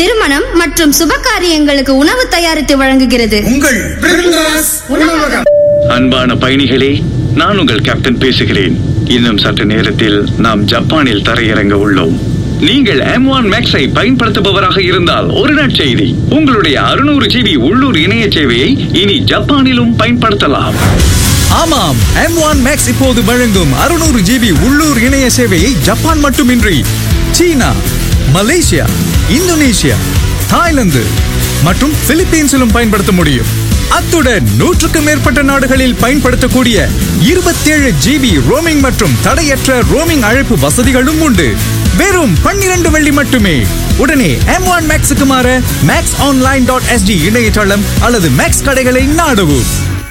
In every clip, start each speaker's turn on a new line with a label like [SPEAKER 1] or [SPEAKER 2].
[SPEAKER 1] திருமணம் மற்றும் சுப காரியங்களுக்கு உணவு தயாரித்து வழங்குகிறது
[SPEAKER 2] உங்கள் பிரிந்தாஸ் உணவகம்
[SPEAKER 3] அன்பான பயணிகளே நான் உங்கள் கேப்டன் பேசுகிறேன் இன்னும் சற்று நேரத்தில் நாம் ஜப்பானில் தரையிறங்க உள்ளோம் நீங்கள் எம் ஒன் மேக்ஸை பயன்படுத்துபவராக இருந்தால் ஒரு நற்செய்தி உங்களுடைய அறுநூறு ஜிபி உள்ளூர் இணைய சேவையை இனி ஜப்பானிலும் பயன்படுத்தலாம்
[SPEAKER 4] ஆமாம் எம் ஒன் மேக்ஸ் இப்போது வழங்கும் அறுநூறு ஜிபி உள்ளூர் இணைய சேவையை ஜப்பான் மட்டுமின்றி சீனா மலேசியா இந்தோனேஷியா தாய்லாந்து மற்றும் பிலிப்பீன்ஸிலும் பயன்படுத்த முடியும் அத்துடன் நூற்றுக்கும் மேற்பட்ட நாடுகளில் பயன்படுத்தக்கூடிய இருபத்தேழு ஜிபி ரோமிங் மற்றும் தடையற்ற ரோமிங் அழைப்பு வசதிகளும் உண்டு வெறும் பன்னிரண்டு வெள்ளி மட்டுமே உடனே எம் ஒன் மேக்ஸுக்கு மாற மேக்ஸ் ஆன்லைன் டாட் எஸ்டி இணையதளம் அல்லது மேக்ஸ் கடைகளை நாடவும்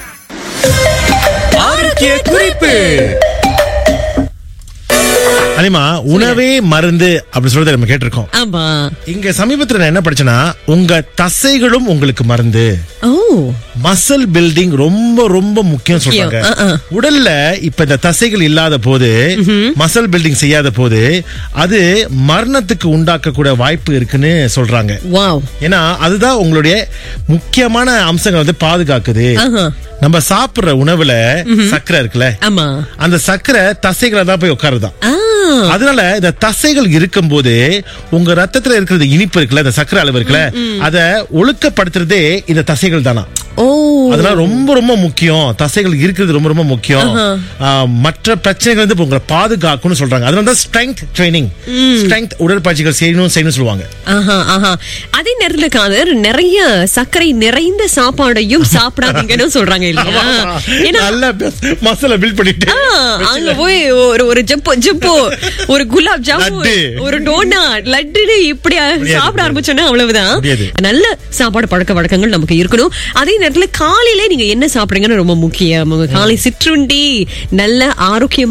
[SPEAKER 4] ஆரோக்கிய குறிப்பு
[SPEAKER 5] அனிமா உணவே மருந்து அப்படி சொல்றதை நம்ம கேட்டிருக்கோம்
[SPEAKER 6] ஆமா
[SPEAKER 5] இங்க சமீபத்துல நான் என்ன படிச்சேன்னா உங்க தசைகளும் உங்களுக்கு மருந்து
[SPEAKER 6] ஓ
[SPEAKER 5] மசில் பில்டிங் ரொம்ப ரொம்ப முக்கியம் சொல்றாங்க
[SPEAKER 6] முக்கியம். ஆ, ஆ.
[SPEAKER 5] உடல்ல இப்ப இந்த தசைகள் இல்லாத போது மசில் பில்டிங் செய்யாத போது அது மரணத்துக்கு உண்டாக்கக்கூடிய வாய்ப்பு இருக்குன்னு சொல்றாங்க
[SPEAKER 6] வாவ்
[SPEAKER 5] ஏன்னா அதுதான் உங்களுடைய முக்கியமான அம்சங்களை வந்து பாதுகாக்குது
[SPEAKER 6] ஆஹா.
[SPEAKER 5] நம்ம சாப்பிடுற உணவுல சர்க்கரை இருக்குல்ல
[SPEAKER 6] ஆமா
[SPEAKER 5] அந்த சர்க்கரை தசைகளை தான் போய் உட்காருதான்
[SPEAKER 6] ஆ
[SPEAKER 5] அதனால இந்த தசைகள் இருக்கும்போது உங்க ரத்தத்துல இருக்கிற இனிப்பு இருக்குல்ல இந்த சர்க்கரை அளவு இருக்குல்ல அத ஒழுக்கப்படுத்துறதே இந்த தசைகள் தானா
[SPEAKER 6] ஓ
[SPEAKER 5] அதனால ரொம்ப ரொம்ப முக்கியம் தசைகள் இருக்கிறது ரொம்ப ரொம்ப முக்கியம் ஆ, மற்ற பிரச்சனைகள் வந்து இப்ப உங்களை பாதுகாக்கும்னு சொல்றாங்க அதனால தான் ஸ்ட்ரென்த் ட்ரைனிங் ஸ்ட்ரென்த் உடற்பயிற்சிகள் செய்யணும் செய்யணும் சொல்லுவாங்க
[SPEAKER 6] ஆஹா ஆஹா அதே நேரத்துல காதர் நிறைய சர்க்கரை நிறைந்த சாப்பாடையும் சாப்பிடாதீங்கன்னு சொல்றாங்க இல்லையா ஏன்னா
[SPEAKER 5] நல்ல மசாலா பில்ட் பண்ணிட்டு
[SPEAKER 6] ஆ, அங்க போய் ஒரு ஒரு ஜம்போ ஜம்போ ஒரு குலாப் ஜாமுன்
[SPEAKER 5] லட்டு.
[SPEAKER 6] ஒரு டோனா லட்டுன்னு இப்படி சாப்பிட ஆரம்பிச்சோன்னா அவ்வளவுதான்
[SPEAKER 5] முடியாது.
[SPEAKER 6] நல்ல சாப்பாடு பழக்க வழக்கங்கள் நமக்கு இருக்கணும் அதே நேரத்துல காலையில நீங்க என்ன சாப்பிடுறீங்கன்னு ரொம்ப முக்கியம் உங்க காலை சிற்றுண்டி நல்ல ஆரோக்கியமான